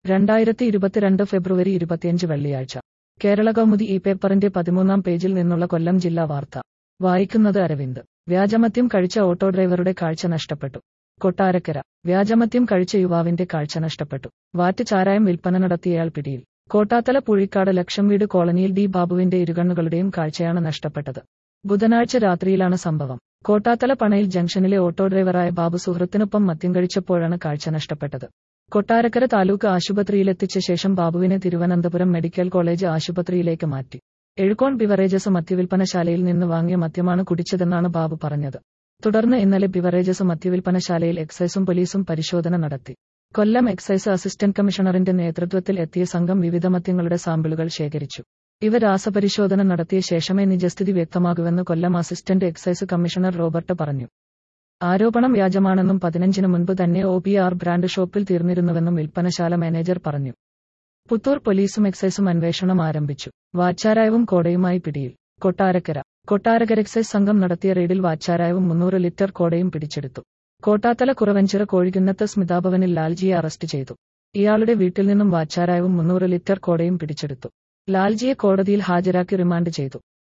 രണ്ടായിരത്തി ഇരുപത്തിരണ്ട് ഫെബ്രുവരി ഇരുപത്തിയഞ്ച് വെള്ളിയാഴ്ച കേരള കൗമുദി ഈ പേപ്പറിന്റെ പതിമൂന്നാം പേജിൽ നിന്നുള്ള കൊല്ലം ജില്ലാ വാർത്ത വായിക്കുന്നത് അരവിന്ദ് വ്യാജമദ്യം കഴിച്ച ഓട്ടോ ഡ്രൈവറുടെ കാഴ്ച നഷ്ടപ്പെട്ടു കൊട്ടാരക്കര വ്യാജമദ്യം കഴിച്ച യുവാവിന്റെ കാഴ്ച നഷ്ടപ്പെട്ടു വാറ്റ് ചാരായം വിൽപ്പന നടത്തിയയാൾ പിടിയിൽ കോട്ടാത്തല പുഴിക്കാട് ലക്ഷം വീട് കോളനിയിൽ ഡി ബാബുവിന്റെ ഇരുകണ്ണുകളുടെയും കാഴ്ചയാണ് നഷ്ടപ്പെട്ടത് ബുധനാഴ്ച രാത്രിയിലാണ് സംഭവം കോട്ടാത്തല പണയിൽ ജംഗ്ഷനിലെ ഓട്ടോ ഡ്രൈവറായ ബാബു സുഹൃത്തിനൊപ്പം മദ്യം കഴിച്ചപ്പോഴാണ് കാഴ്ച നഷ്ടപ്പെട്ടത് കൊട്ടാരക്കര താലൂക്ക് ആശുപത്രിയിലെത്തിച്ച ശേഷം ബാബുവിനെ തിരുവനന്തപുരം മെഡിക്കൽ കോളേജ് ആശുപത്രിയിലേക്ക് മാറ്റി എഴുകോൺ ബിവറേജസ് മദ്യവിൽപ്പനശാലയിൽ നിന്ന് വാങ്ങിയ മദ്യമാണ് കുടിച്ചതെന്നാണ് ബാബു പറഞ്ഞത് തുടർന്ന് ഇന്നലെ ബിവറേജസ് മദ്യവിൽപ്പനശാലയിൽ എക്സൈസും പോലീസും പരിശോധന നടത്തി കൊല്ലം എക്സൈസ് അസിസ്റ്റന്റ് കമ്മീഷണറിന്റെ നേതൃത്വത്തിൽ എത്തിയ സംഘം വിവിധ മദ്യങ്ങളുടെ സാമ്പിളുകൾ ശേഖരിച്ചു ഇവ രാസപരിശോധന നടത്തിയ ശേഷമേ നിജസ്ഥിതി വ്യക്തമാകുവെന്ന് Kollam assistant excise commissioner Robert പറഞ്ഞു ആരോപണം വ്യാജമാണെന്നും പതിനഞ്ചിന് മുൻപ് തന്നെ ഒ പി ആർ ബ്രാൻഡ് ഷോപ്പിൽ തീർന്നിരുന്നുവെന്നും വിൽപ്പനശാല മാനേജർ പറഞ്ഞു പുത്തൂർ പോലീസും എക്സൈസും അന്വേഷണം ആരംഭിച്ചു വാച്ചാരായവും കോടയുമായി പിടിയിൽ കൊട്ടാരക്കര കൊട്ടാരക്കര എക്സൈസ് സംഘം നടത്തിയ റെയ്ഡിൽ വാച്ചാരായവും മുന്നൂറ് ലിറ്റർ കോടയും പിടിച്ചെടുത്തു കോട്ടാത്തല കുറവഞ്ചിറ കോഴിക്കുന്നത്ത് സ്മിതാഭവനിൽ ലാൽജിയെ അറസ്റ്റ് ചെയ്തു ഇയാളുടെ വീട്ടിൽ നിന്നും വാച്ചാരായവും മുന്നൂറ് ലിറ്റർ കോടയും പിടിച്ചെടുത്തു ലാൽജിയെ കോടതിയിൽ ഹാജരാക്കി റിമാൻഡ് ചെയ്തു